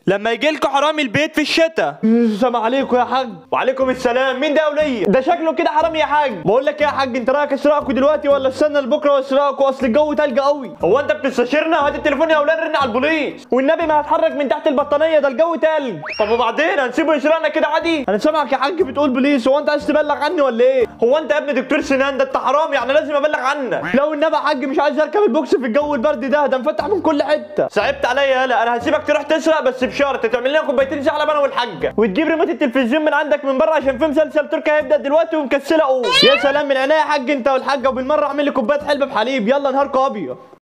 لما يجي لكم حرامي البيت في الشتاء السلام عليكم يا حاج وعليكم السلام مين ده يا وليه ده شكله كده حرامي يا حاج بقول لك إيه يا حاج انت رايك اسرقكوا دلوقتي ولا استنى لبكره واسرقكوا اصل الجو تلج قوي هو انت بتستشيرنا هات التليفون يا اولاد رن على البوليس والنبي ما هتحرك من تحت البطانيه ده الجو تلج طب وبعدين هنسيبه يسرقنا كده عادي انا سامعك يا حاج بتقول بوليس هو انت عايز تبلغ عني ولا ايه هو انت يا ابني دكتور سنان ده انت حرامي يعني لازم ابلغ عنك لو النبي يا حاج مش عايز اركب البوكس في الجو البرد ده ده مفتح من كل حته صعبت عليا يالا انا هسيبك تروح تسرق بس بشرط تعمل لنا كوبايتين شاي على انا والحاجه وتجيب ريموت التلفزيون من عندك من بره عشان في مسلسل تركي هيبدا دلوقتي ومكسله قوم يا سلام من عينيا يا حاج انت والحاجه وبالمره اعمل لي كوبايه حلبه بحليب يلا نهاركم ابيض